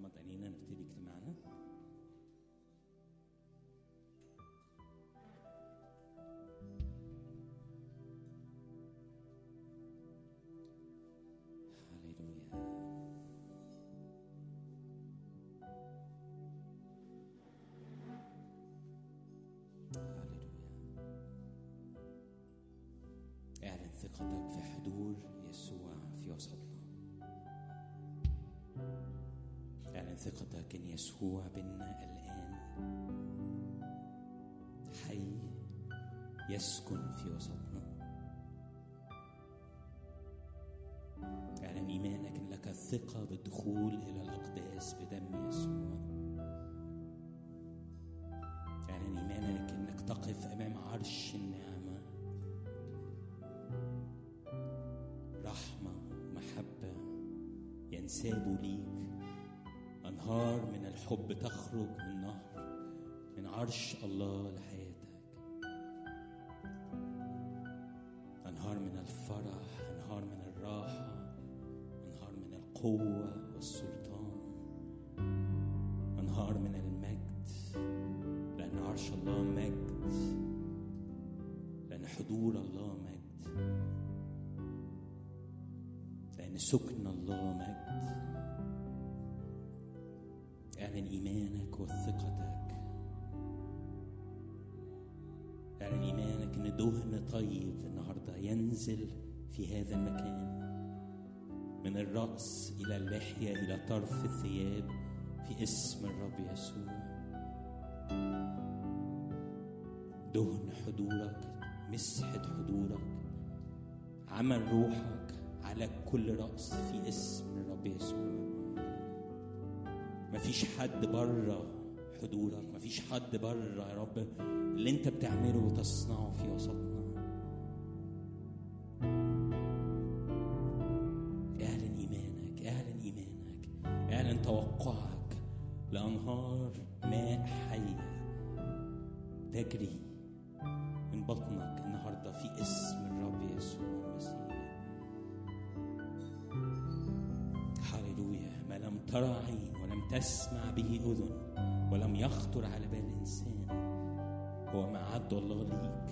نغمض عينينا نبتدي اجتماعنا هللويا هللويا اعلن ثقتك في حضور يسوع في وسطنا اعلن ثقتك ان يسوع بنا الان حي يسكن في وسطنا اعلن ايمانك ان لك الثقه بالدخول الى الاقداس بدم يسوع اعلن ايمانك انك تقف امام عرش النعمه رحمه ومحبه ينساب ليك أنهار من الحب تخرج من نهر من عرش الله لحياتك أنهار من الفرح أنهار من الراحة أنهار من القوة والسلطان أنهار من المجد لأن عرش الله مجد لأن حضور الله مجد لأن سكن الله مجد اعلن ايمانك وثقتك اعلن ايمانك ان دهن طيب النهارده ينزل في هذا المكان من الراس الى اللحيه الى طرف الثياب في اسم الرب يسوع دهن حضورك مسحه حضورك عمل روحك على كل راس في اسم الرب يسوع مفيش حد بره حضورك مفيش حد بره يا رب اللي انت بتعمله وتصنعه في وسطنا اعلن ايمانك اعلن ايمانك اعلن توقعك لانهار ماء حيه تجري من بطنك النهارده في اسم الرب يسوع المسيح هللويا ما لم ترى عين ولم تسمع به اذن ولم يخطر على بال انسان هو ما عد الله ليك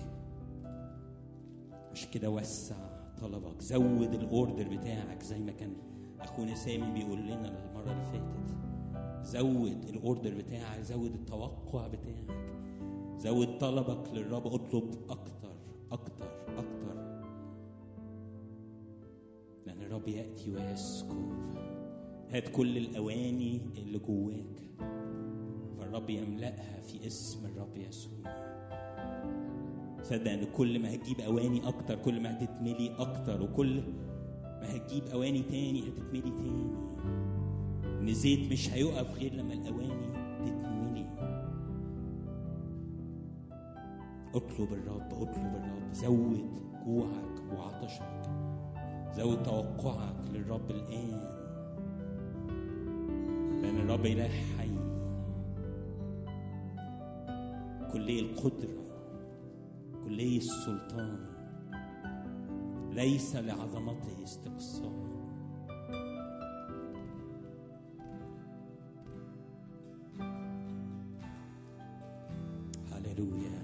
مش كده وسع طلبك زود الاوردر بتاعك زي ما كان اخونا سامي بيقول لنا المره اللي فاتت زود الاوردر بتاعك زود التوقع بتاعك زود طلبك للرب اطلب اكتر اكتر اكتر لان الرب ياتي ويسكب هات كل الاواني اللي جواك فالرب يملاها في اسم الرب يسوع صدق ان كل ما هتجيب اواني اكتر كل ما هتتملي اكتر وكل ما هتجيب اواني تاني هتتملي تاني ان الزيت مش هيقف غير لما الاواني تتملي اطلب الرب اطلب الرب زود جوعك وعطشك زود توقعك للرب الان لان الرب اله حي كلي القدره كلي السلطان ليس لعظمته استقصاء هللويا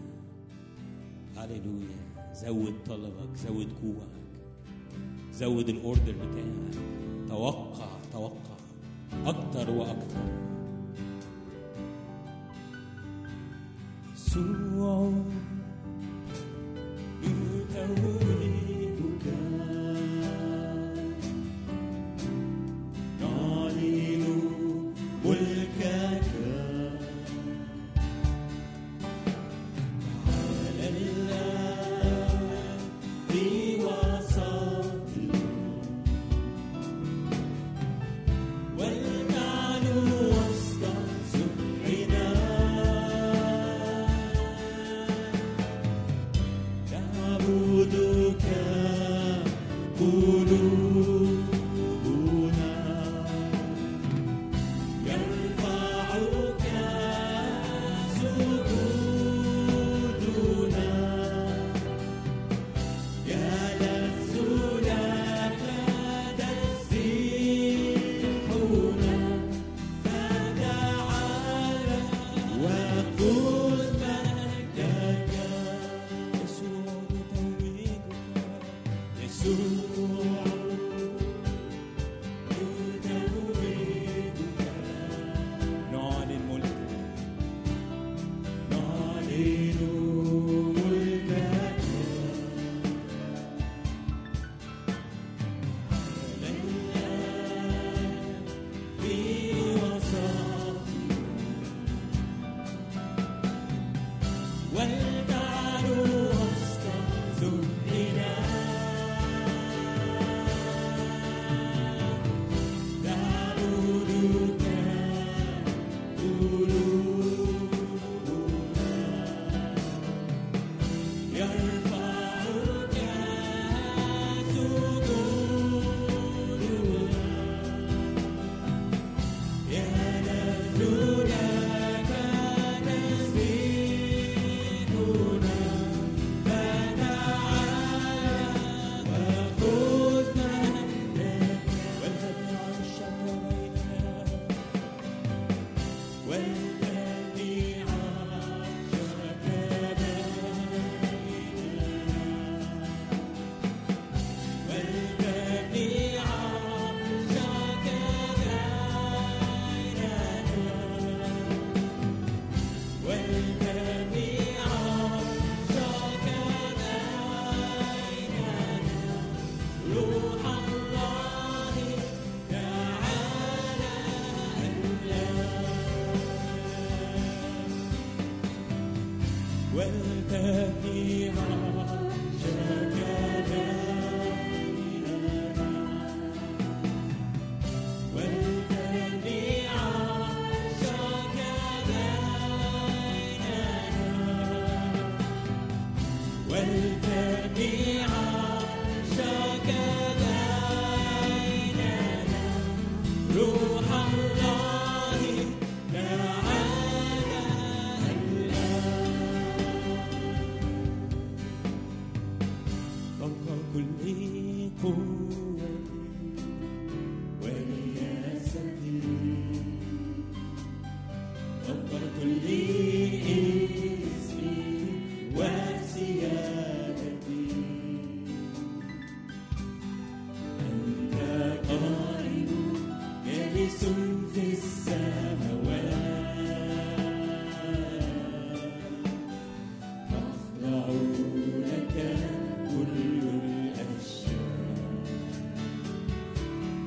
هللويا زود طلبك زود جوعك زود الاوردر بتاعك توقع توقع اكتر واكتر يسوع نتولدك نعلن ملكك على الآن في وسطنا والمعنى وسط سبحنا نعبدك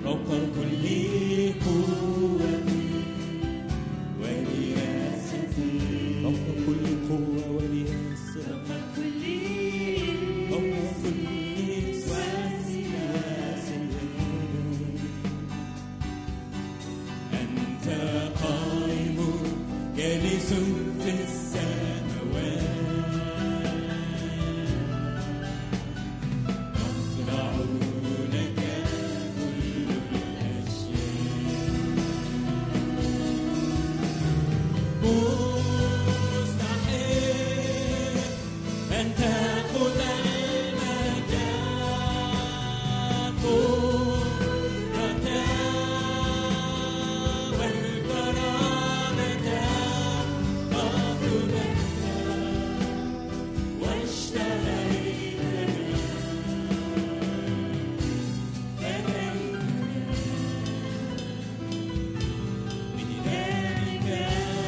فوق كل قوة ورياسة فوق كل قوة ورياسة فوق كل سياسة أنت قائم جالس في السماوات نخضع لك كل الأشياء مستحيل أن تأخذ المكان قدرة والكرامة أطلبك واشتريتنا فديتنا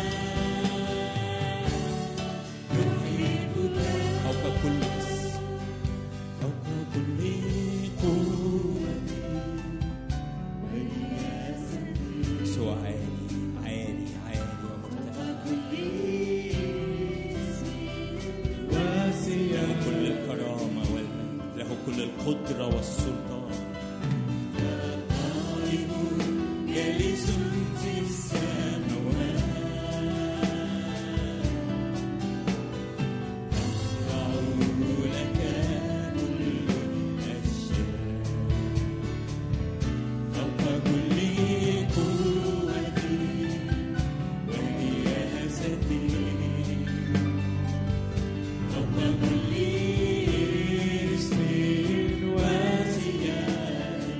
لذلك نحبك فوق كل اسم فوق كل قوة يسوع عالي عالي عالي ومرتفع له كل الكرامة والمجد له كل القدرة والسلطان قائم جالس في السماوات نخضع لك كل الأشياء فوق كل قوة ورياسة فوق كل اسم وسيادة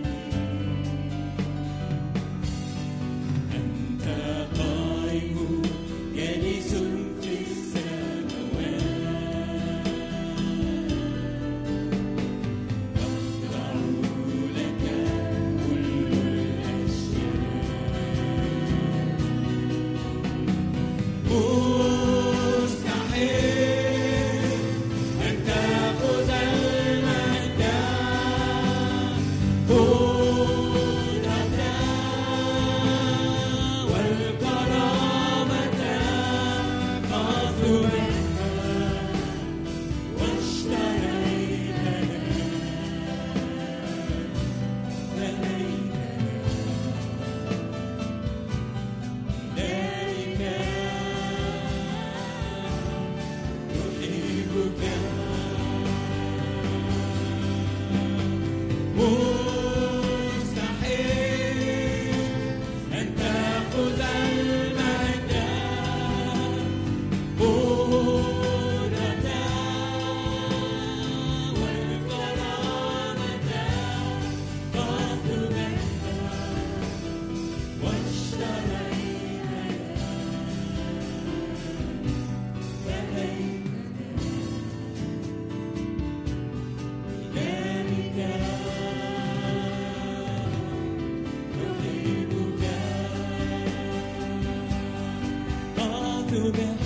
أنت قائم جالس في السماوات نخضع لك كل الأشياء مستحيل أن تأخذ المجد قدرة والكرامة أطلبك واشتريتنا فديتنا لذلك نحبك مستحيل أن تأخذ المجد قدرة والكرامة أطلبك واشتريتنا فديتنا لذلك نحبك أطلبك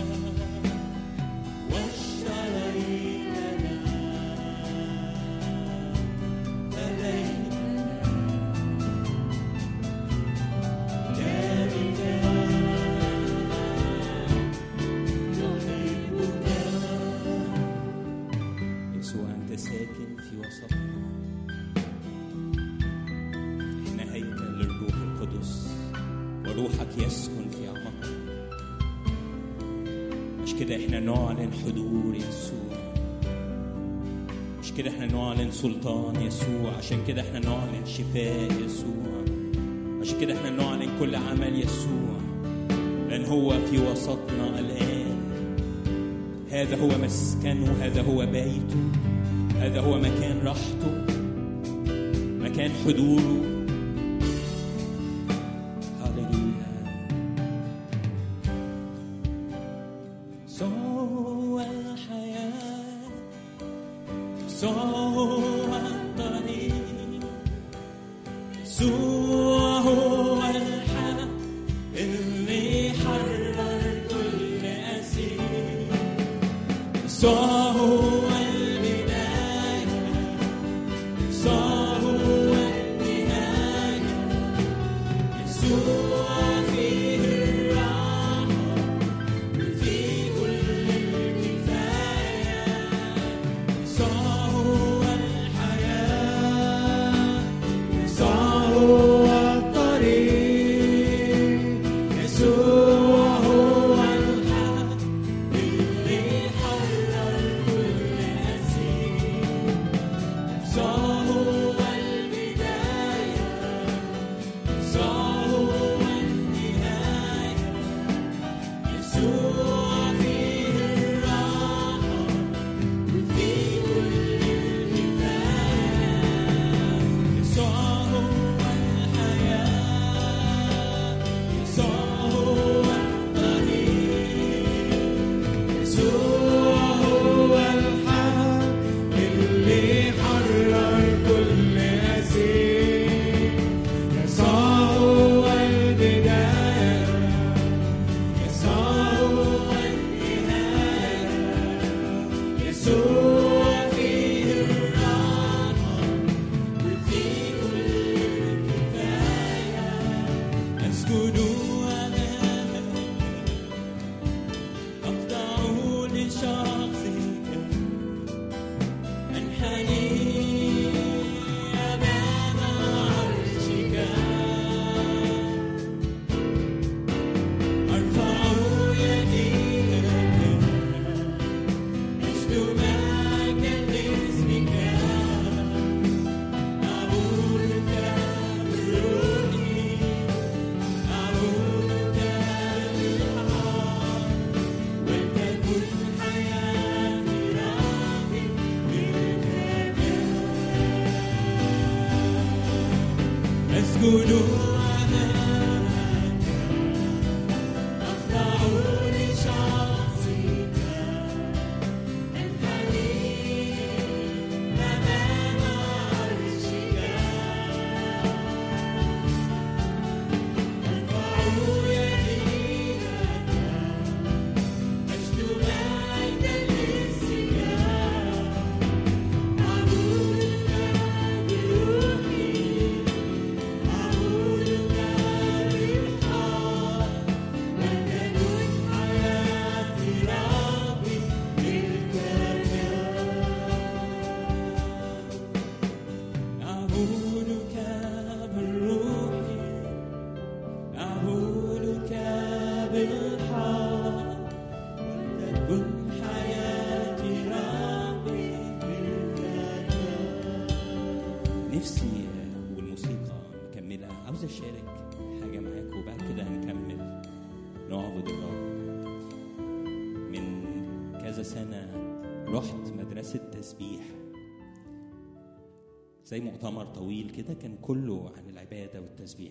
واشتريتنا فديتنا لذلك نحبك يسوع أنت ساكن في وسطنا احنا هيكل للروح القدس وروحك يسكن في أعماقنا مش كده احنا نعلن حضور يسوع مش كده احنا نعلن سلطان يسوع عشان كده احنا نعلن شفاء يسوع عشان كده احنا نعلن كل عمل يسوع لأن هو في وسطنا الآن هذا هو مسكنه هذا هو بيته هذا هو مكان راحته مكان حضوره هللويا صوى الحياة صوى الطريق يسوع هو الحق اللي حرر كل أسير يسوع هو البداية يسوع هو النهاية أسجد أمامك أخضع لشخصك أنحني أمام عرشك أرفع يدي لك أجد مجدا لاسمك أعبدك بروحي أعبدك بالحق ولتكن حياتي ربي ملكك أعبدك بالروح أعبدك بالحق ولتكن حياتي ربي ملكك نفسي والموسيقى مكملة عاوز أشارك حاجة معاكم وبعد كده هنكمل نعبد الرب من كذا سنة رحت مدرسة تسبيح زي مؤتمر طويل كده كان كله عن العبادة والتسبيح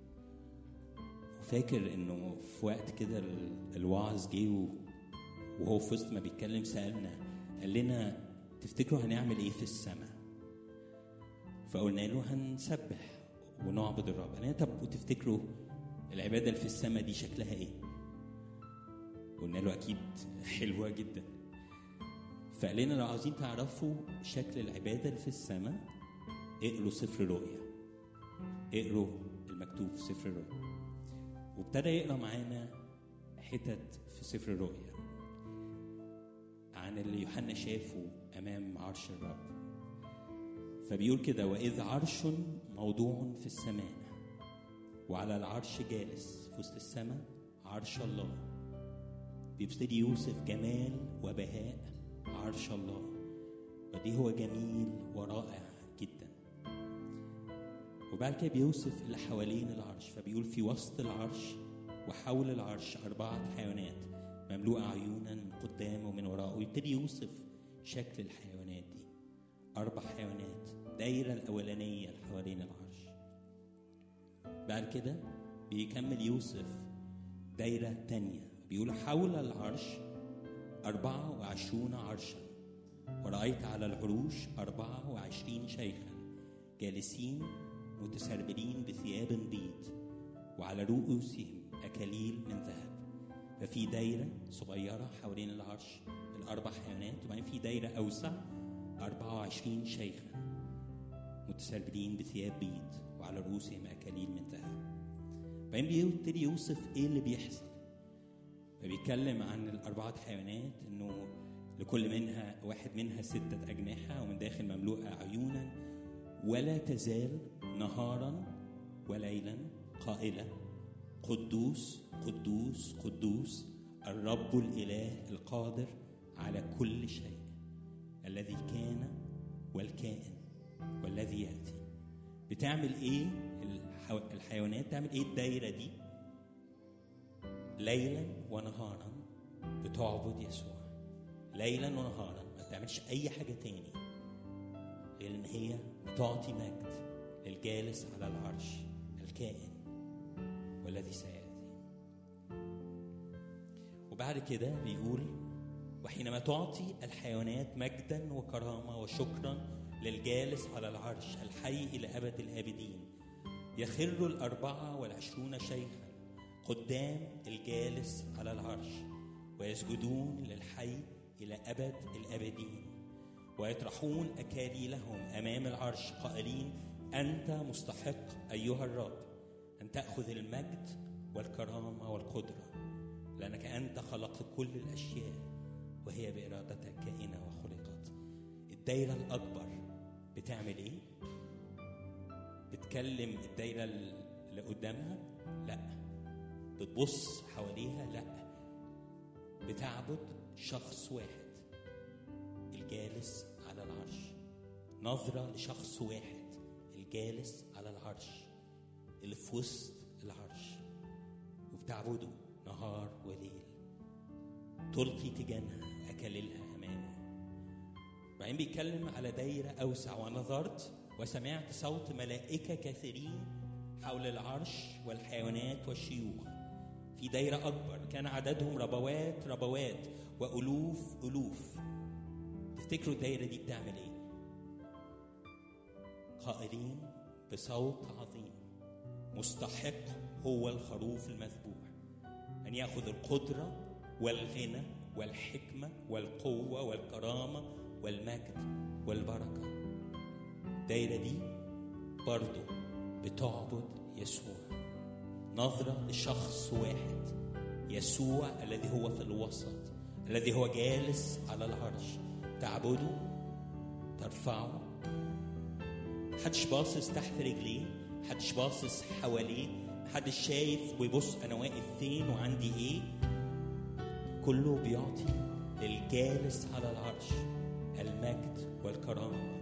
وفاكر انه في وقت كده ال- الوعظ جه و- وهو في وسط ما بيتكلم سألنا قال لنا تفتكروا هنعمل ايه في السماء فقلنا له هنسبح ونعبد الرب قال لنا طب وتفتكروا العبادة اللي في السماء دي شكلها ايه قلنا له اكيد حلوة جدا فقال لنا لو عاوزين تعرفوا شكل العبادة اللي في السماء اقروا سفر رؤيا اقروا المكتوب في سفر الرؤيا وابتدى يقرا معانا حتت في سفر الرؤيا عن اللي يوحنا شافه امام عرش الرب فبيقول كده واذ عرش موضوع في السماء وعلى العرش جالس في وسط السماء عرش الله بيبتدي يوصف جمال وبهاء عرش الله ودي هو جميل ورائع جدا وبعد كده بيوصف اللي حوالين العرش فبيقول في وسط العرش وحول العرش أربعة حيوانات مملوءة عيونا من قدام ومن وراء ويبتدي يوصف شكل الحيوانات دي أربع حيوانات دايرة الأولانية اللي حوالين العرش بعد كده بيكمل يوصف دايرة تانية بيقول حول العرش أربعة وعشرون عرشا ورأيت على العروش أربعة وعشرين شيخا جالسين متسربلين بثياب بيض وعلى رؤوسهم أكاليل من ذهب ففي دايرة صغيرة حوالين العرش الأربع حيوانات وبعدين في دايرة أوسع أربعة وعشرين شيخا متسربلين بثياب بيض وعلى رؤوسهم أكاليل من ذهب بعدين بيبتدي يوصف إيه اللي بيحصل فبيتكلم عن الأربعة حيوانات إنه لكل منها واحد منها ستة أجنحة ومن داخل مملوءة عيونا ولا تزال نهارا وليلا قائلة قدوس قدوس قدوس الرب الإله القادر على كل شيء الذي كان والكائن والذي يأتي بتعمل إيه الحو- الحيوانات تعمل إيه الدايرة دي ليلا ونهارا بتعبد يسوع ليلا ونهارا ما بتعملش اي حاجه تاني غير ان هي بتعطي مجد للجالس على العرش الكائن والذي سياتي وبعد كده بيقول وحينما تعطي الحيوانات مجدا وكرامه وشكرا للجالس على العرش الحي الى ابد الابدين يخر الاربعه والعشرون شيخا قدام الجالس على العرش ويسجدون للحي إلى أبد الأبدين ويطرحون أكاليلهم أمام العرش قائلين أنت مستحق أيها الرب أن تأخذ المجد والكرامة والقدرة لأنك أنت خلقت كل الأشياء وهي بإرادتك كائنة وخلقت الدايرة الأكبر بتعمل إيه؟ بتكلم الدايرة اللي قدامها؟ لأ بتبص حواليها؟ لأ بتعبد شخص واحد الجالس على العرش نظرة لشخص واحد الجالس على العرش اللي في وسط العرش وبتعبده نهار وليل تلقي تيجانها أكللها أمامه بعدين بيتكلم على دايرة أوسع ونظرت وسمعت صوت ملائكة كثيرين حول العرش والحيوانات والشيوخ في دايرة أكبر كان عددهم ربوات ربوات وألوف ألوف تفتكروا الدايرة دي بتعمل إيه؟ قائلين بصوت عظيم مستحق هو الخروف المذبوح أن يأخذ القدرة والغنى والحكمة والقوة والكرامة والمجد والبركة الدايرة دي برضو بتعبد يسوع نظرة لشخص واحد يسوع الذي هو في الوسط الذي هو جالس على العرش تعبده ترفعه محدش باصص تحت رجليه محدش باصص حواليه محدش شايف ويبص انا واقف فين وعندي ايه كله بيعطي للجالس على العرش المجد والكرامه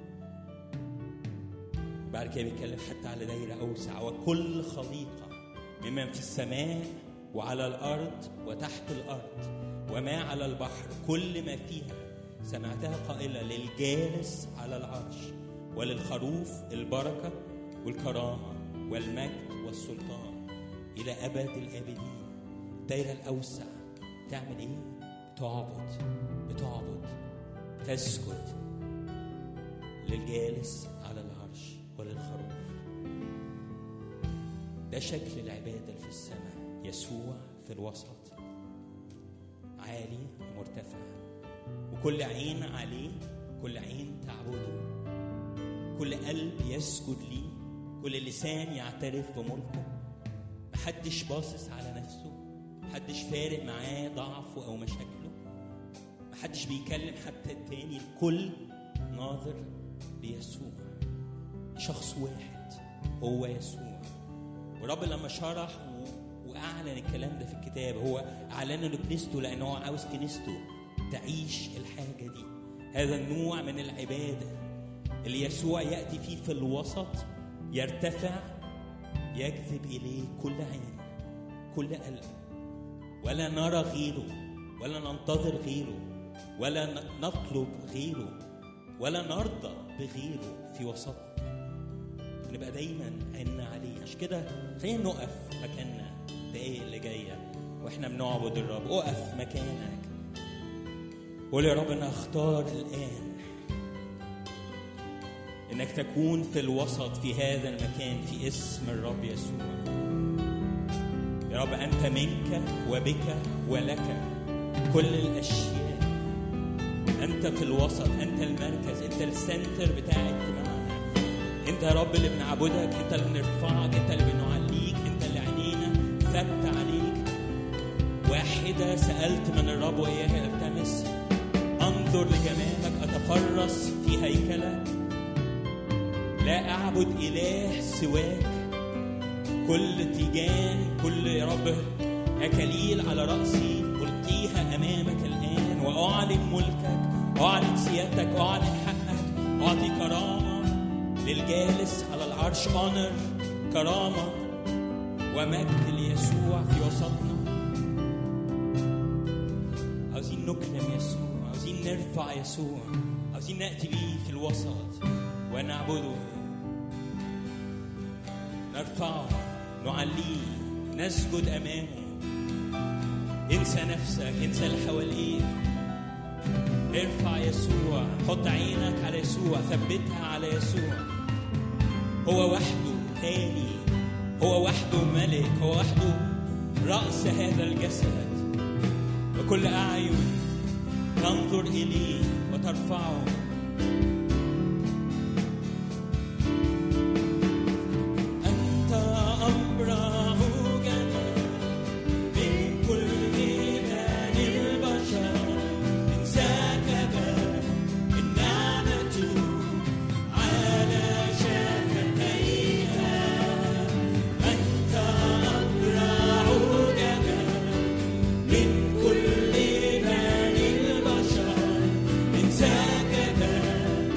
بعد كده بيتكلم حتى على دايره اوسع وكل خليقه ممن في السماء وعلى الارض وتحت الارض وما على البحر كل ما فيها سمعتها قائله للجالس على العرش وللخروف البركه والكرامه والمجد والسلطان الى ابد الابدين الدايره الاوسع تعمل ايه بتعبد بتعبد تسجد للجالس على العرش وللخروف ده شكل العبادة اللي في السماء يسوع في الوسط عالي ومرتفع وكل عين عليه كل عين تعبده كل قلب يسجد ليه كل لسان يعترف بملكه محدش باصص على نفسه محدش فارق معاه ضعفه او مشاكله محدش بيكلم حتى التاني الكل ناظر ليسوع شخص واحد هو يسوع ورب لما شرح و- واعلن الكلام ده في الكتاب هو اعلنه لكنيسته لان هو عاوز كنيسته تعيش الحاجه دي هذا النوع من العباده اللي يسوع ياتي فيه في الوسط يرتفع يجذب اليه كل عين كل قلب ولا نرى غيره ولا ننتظر غيره ولا ن- نطلب غيره ولا نرضى بغيره في وسطنا نبقى دايما عيننا عليه عشان كده خلينا نقف مكاننا الدقايق اللي جايه واحنا بنعبد الرب اقف مكانك قول يا رب انا اختار الان انك تكون في الوسط في هذا المكان في اسم الرب يسوع يا رب انت منك وبك ولك كل الاشياء انت في الوسط انت المركز انت السنتر بتاع اجتماعنا انت يا رب اللي بنعبدك انت اللي بنرفعك انت اللي بنعليك انت اللي عينينا ثابته عليك واحده سالت من الرب واياها التمس انظر لجمالك اتفرس في هيكلك لا اعبد اله سواك كل تيجان كل يا رب اكاليل على راسي القيها امامك الان واعلن ملكك اعلن سيادتك اعلن حقك اعطي كرامه للجالس على العرش اونر كرامه ومجد ليسوع في وسطنا عاوزين نكرم يسوع عاوزين نرفع يسوع عاوزين ناتي بيه في الوسط ونعبده نرفعه نعليه نسجد امامه انسى نفسك انسى اللي حواليك ارفع يسوع حط عينك على يسوع ثبتها على يسوع هو وحده تاني هو وحده ملك هو وحده رأس هذا الجسد وكل أعين تنظر إليه وترفعه أنت أمره جمال من كل بني البشر انسكب النعمة على شفتيها أنت أبرع جمال من كل بني البشر انسكب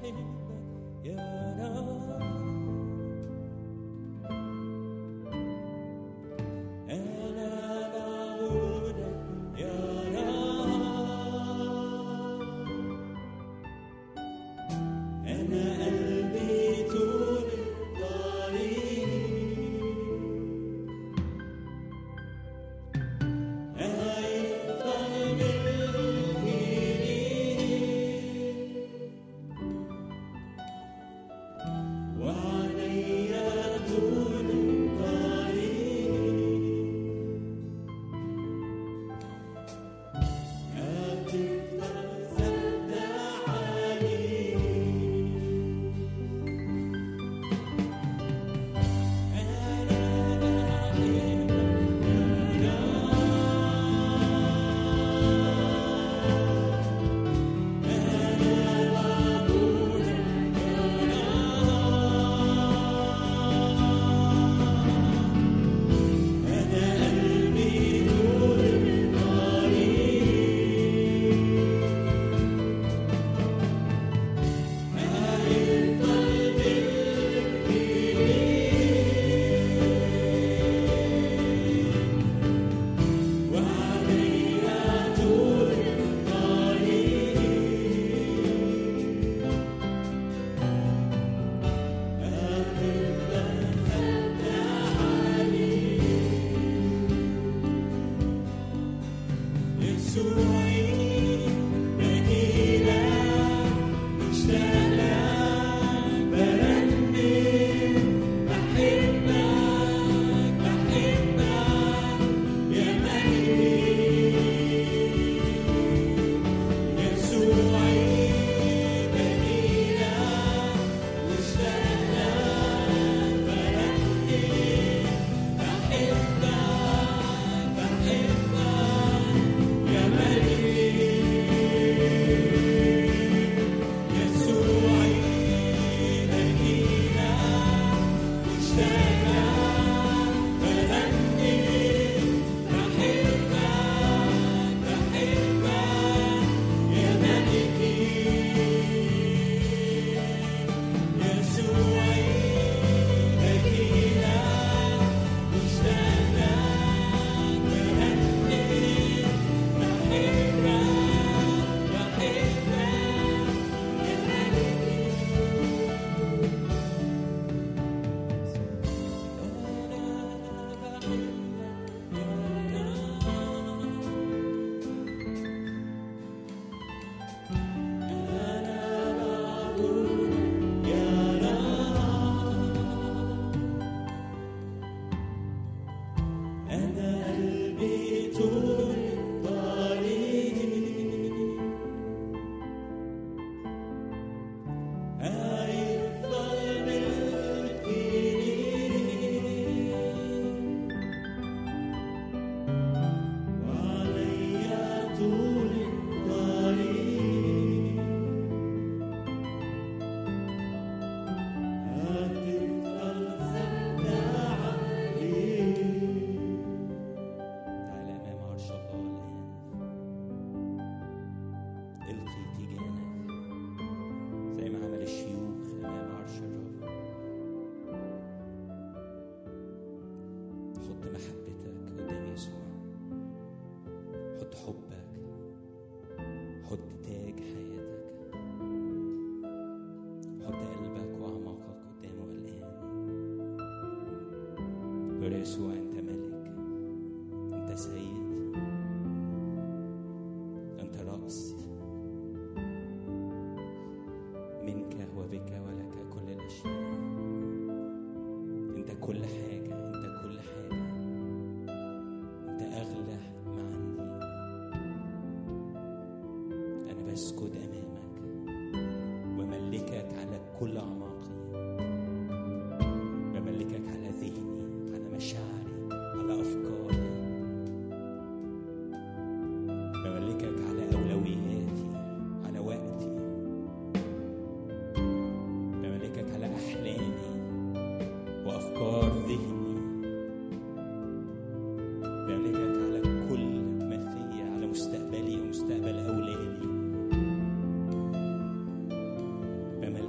بملكك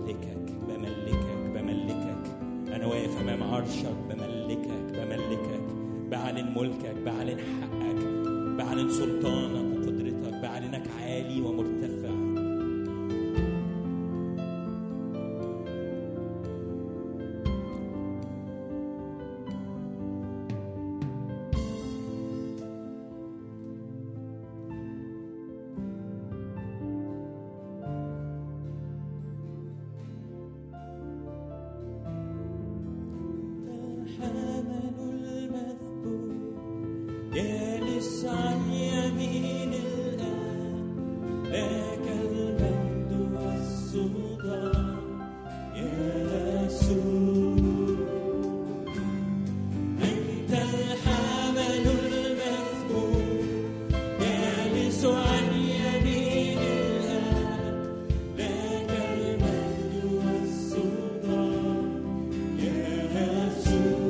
ملكك بعلن حقك بعلن سلطانك وقدرتك بعلنك عالي ومرتفع الحمل المذبوح جالس عن يمين الآب لك المجد والسلطان يا يسوع أنت الحمل المذبوح جالس عن يمين الآب لك المجد والسلطان يا يسوع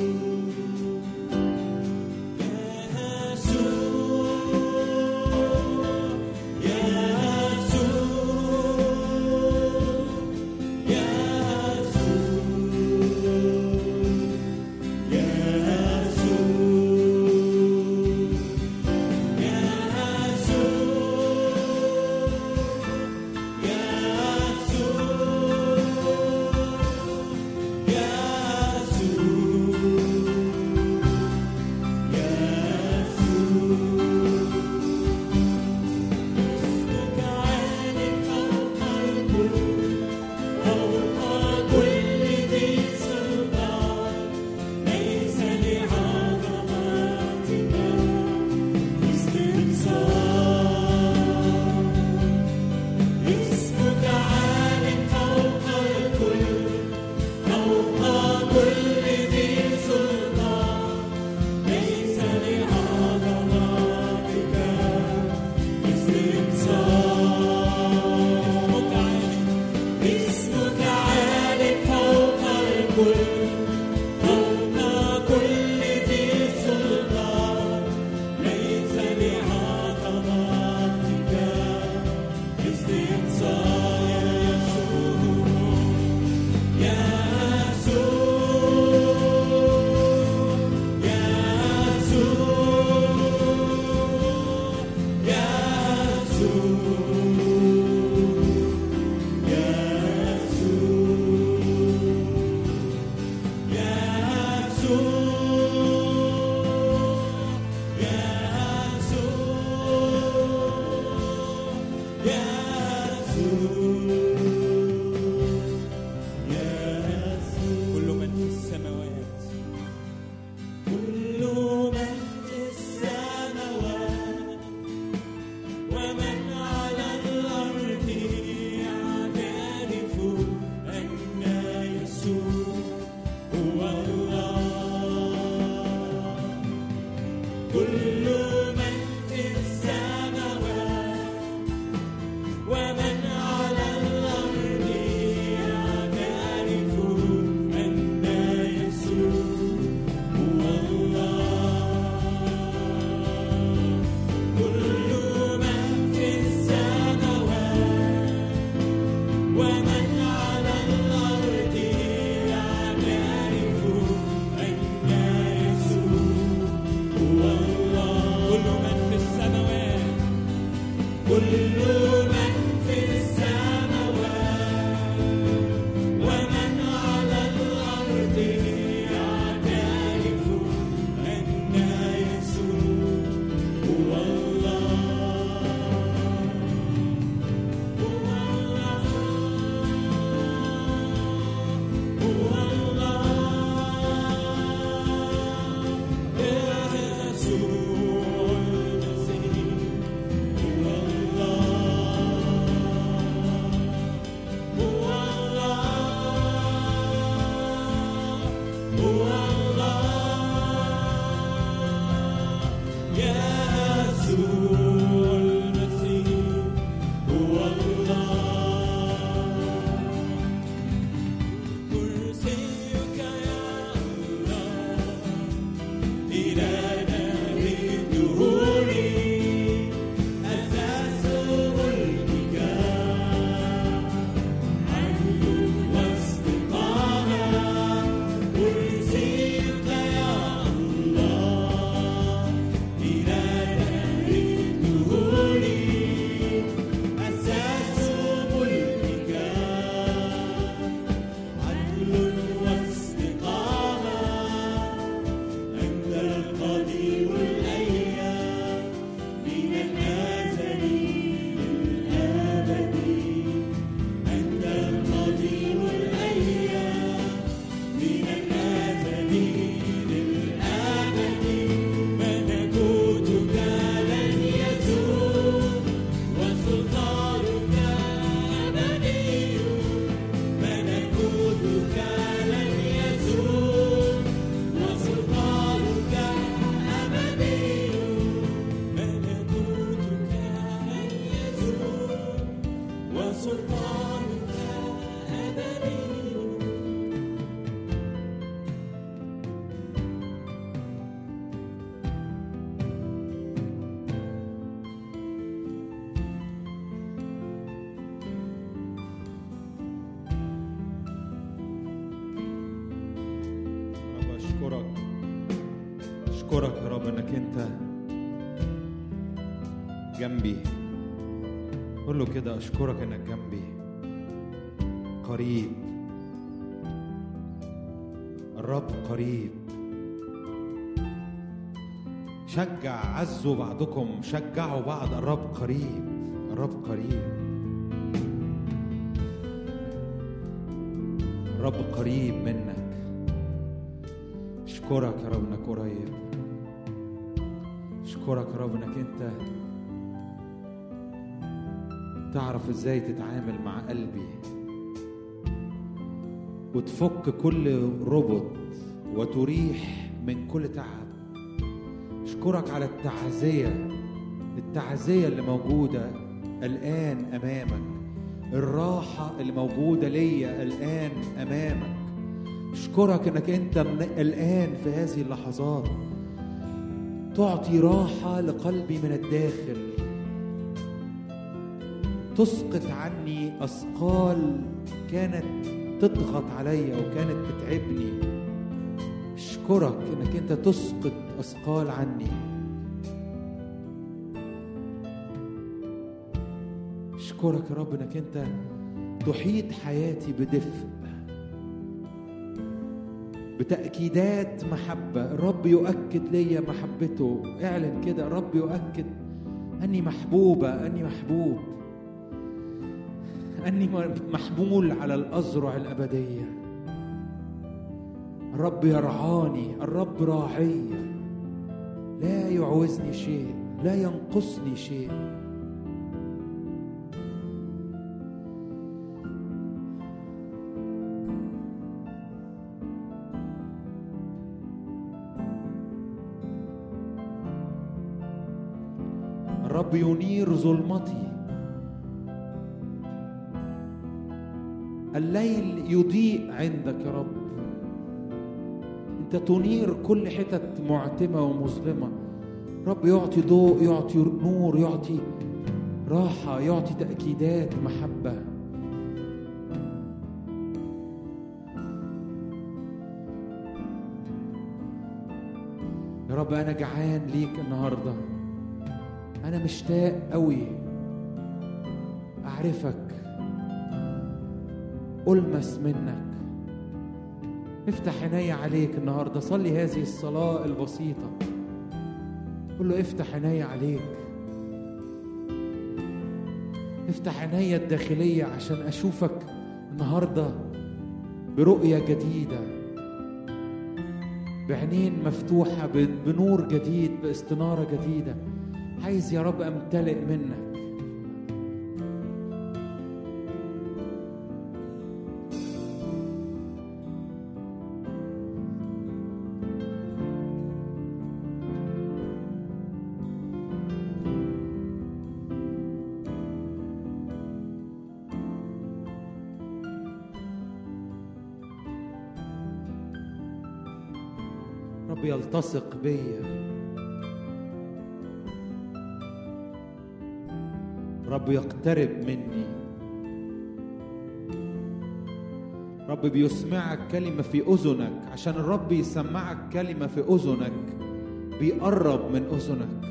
اسمك عالي فوق الكل فوق كل ذي سلطان ليس لعظمتك استبصار اسمك عالي فوق الكل فوق كل ذي سلطان ليس لعظمتك اسمك عالي فوق الكل فوق كل ذي سلطان ليس لعظمتك استنصار يا يسوع يا يسوع يا كل من في السماوات كل من في السماوات ومن على الأرض يعترف أن يسوع هو الله كل من في السماوات ومن على الأرض وسلطانك أبدي رب أشكرك أشكرك يا رب إنك أنت جنبي قول له كده أشكرك إنك جنبي قريب الرب قريب شجع عزوا بعضكم شجعوا بعض الرب قريب الرب قريب الرب قريب منك اشكرك يا رب انك قريب اشكرك يا رب انك انت تعرف ازاي تتعامل مع قلبي وتفك كل ربط وتريح من كل تعب اشكرك على التعزية التعزية اللي موجودة الآن أمامك الراحة اللي موجودة ليا الآن أمامك اشكرك انك انت الآن في هذه اللحظات تعطي راحة لقلبي من الداخل تسقط عني أثقال كانت تضغط عليا وكانت بتعبني اشكرك انك انت تسقط أثقال عني اشكرك يا رب انك انت تحيط حياتي بدفء بتأكيدات محبة الرب يؤكد لي محبته اعلن كده الرب يؤكد أني محبوبة أني محبوب أني محمول على الأزرع الأبدية الرب يرعاني الرب راعي لا يعوزني شيء لا ينقصني شيء الرب ينير ظلمتي الليل يضيء عندك يا رب انت تنير كل حتت معتمه ومظلمه رب يعطي ضوء يعطي نور يعطي راحه يعطي تاكيدات محبه يا رب انا جعان ليك النهارده انا مشتاق قوي اعرفك ألمس منك افتح عيني عليك النهارده صلي هذه الصلاة البسيطة قل له افتح عيني عليك افتح عيني الداخلية عشان أشوفك النهارده برؤية جديدة بعينين مفتوحة بنور جديد باستنارة جديدة عايز يا رب أمتلئ منك رب يلتصق بيا رب يقترب مني رب بيسمعك كلمة في أذنك عشان الرب يسمعك كلمة في أذنك بيقرب من أذنك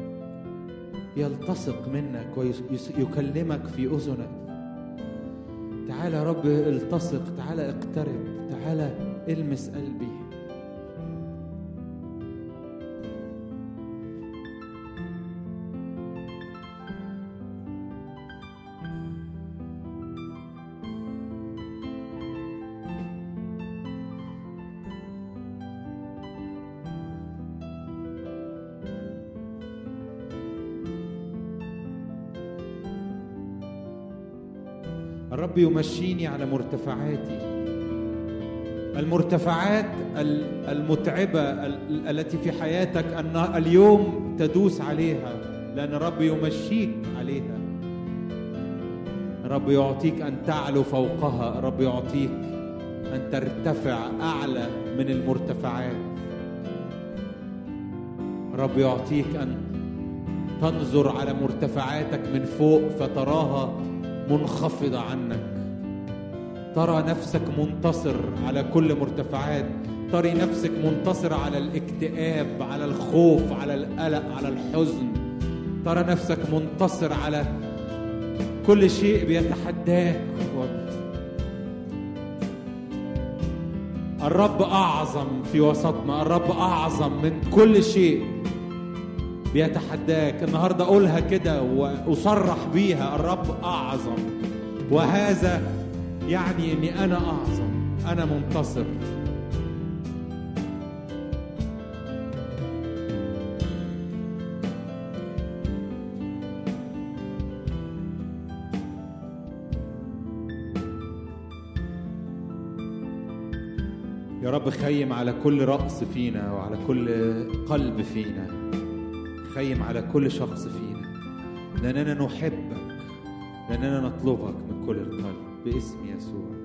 يلتصق منك ويكلمك في أذنك تعالى يا رب التصق تعالى اقترب تعالى المس قلبي الرب يمشيني على مرتفعاتي المرتفعات المتعبة التي في حياتك أن اليوم تدوس عليها لأن الرب يمشيك عليها رب يعطيك أن تعلو فوقها رب يعطيك أن ترتفع أعلى من المرتفعات رب يعطيك أن تنظر على مرتفعاتك من فوق فتراها منخفضة عنك ترى نفسك منتصر على كل مرتفعات تري نفسك منتصر على الاكتئاب على الخوف على القلق على الحزن ترى نفسك منتصر على كل شيء بيتحداك الرب أعظم في وسطنا الرب أعظم من كل شيء بيتحداك النهارده أقولها كده وأصرح بيها الرب أعظم وهذا يعني إني أنا أعظم أنا منتصر يا رب خيم على كل رأس فينا وعلى كل قلب فينا خيم على كل شخص فينا لأننا نحبك لأننا نطلبك من كل القلب باسم يسوع